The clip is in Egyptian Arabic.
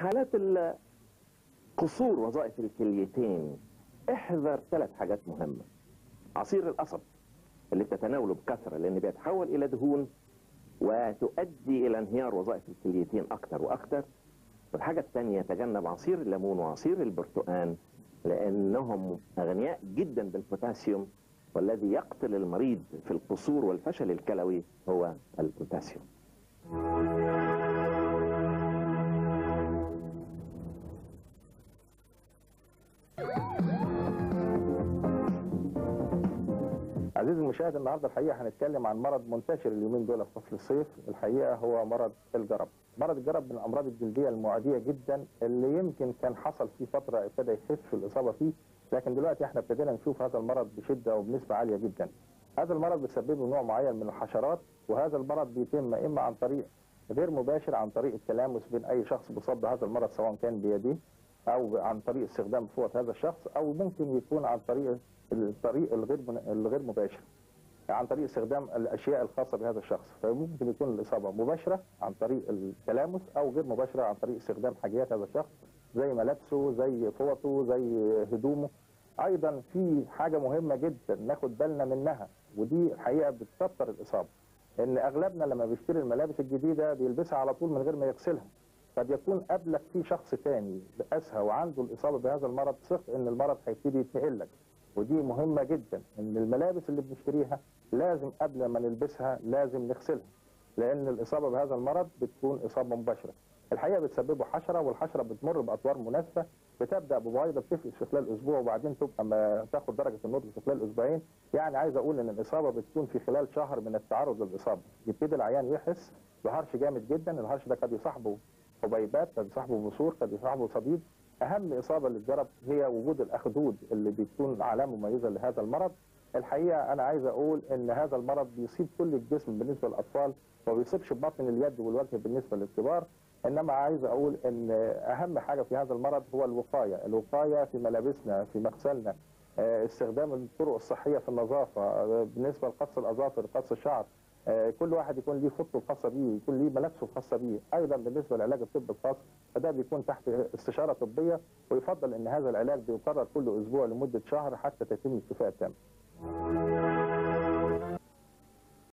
حالات ال- قصور وظائف الكليتين احذر ثلاث حاجات مهمة عصير القصب اللي بتتناوله بكثرة لأن بيتحول إلى دهون وتؤدي إلى انهيار وظائف الكليتين أكثر وأكثر والحاجة الثانية تجنب عصير الليمون وعصير البرتقال لأنهم أغنياء جدا بالبوتاسيوم والذي يقتل المريض في القصور والفشل الكلوي هو البوتاسيوم عزيزي المشاهد النهارده الحقيقه هنتكلم عن مرض منتشر اليومين دول في فصل الصيف الحقيقه هو مرض الجرب مرض الجرب من الامراض الجلديه المعديه جدا اللي يمكن كان حصل فيه فتره ابتدى يخف الاصابه فيه لكن دلوقتي احنا ابتدينا نشوف هذا المرض بشده وبنسبه عاليه جدا هذا المرض بيسببه نوع معين من الحشرات وهذا المرض بيتم اما عن طريق غير مباشر عن طريق التلامس بين اي شخص مصاب بهذا المرض سواء كان بيديه او عن طريق استخدام فوط هذا الشخص او ممكن يكون عن طريق الطريق الغير الغير مباشر عن طريق استخدام الاشياء الخاصه بهذا الشخص فممكن يكون الاصابه مباشره عن طريق التلامس او غير مباشره عن طريق استخدام حاجيات هذا الشخص زي ملابسه زي فوطه زي هدومه ايضا في حاجه مهمه جدا ناخد بالنا منها ودي الحقيقه بتكتر الاصابه ان اغلبنا لما بيشتري الملابس الجديده بيلبسها على طول من غير ما يغسلها قد يكون قبلك في شخص تاني قاسها وعنده الاصابه بهذا المرض ثق ان المرض هيبتدي يتنقل لك ودي مهمه جدا ان الملابس اللي بنشتريها لازم قبل ما نلبسها لازم نغسلها لان الاصابه بهذا المرض بتكون اصابه مباشره الحقيقه بتسببه حشره والحشره بتمر باطوار مناسبه بتبدا ببويضه بتفقس في خلال اسبوع وبعدين تبقى ما تاخد درجه النضج في خلال اسبوعين يعني عايز اقول ان الاصابه بتكون في خلال شهر من التعرض للاصابه يبتدي العيان يحس بهرش جامد جدا الهرش ده قد يصاحبه حبيبات قد يصاحبه بثور قد يصاحبه صديد اهم اصابه للجرب هي وجود الاخدود اللي بتكون علامه مميزه لهذا المرض الحقيقه انا عايز اقول ان هذا المرض بيصيب كل الجسم بالنسبه للاطفال وما بيصيبش ببطن اليد والوجه بالنسبه للكبار انما عايز اقول ان اهم حاجه في هذا المرض هو الوقايه الوقايه في ملابسنا في مغسلنا آه، استخدام الطرق الصحيه في النظافه آه، بالنسبه لقص الاظافر قص الشعر آه، كل واحد يكون ليه خطه الخاصه بيه يكون ليه ملابسه الخاصه بيه ايضا بالنسبه لعلاج الطب الخاص فده بيكون تحت استشاره طبيه ويفضل ان هذا العلاج بيكرر كل اسبوع لمده شهر حتى تتم الشفاء التام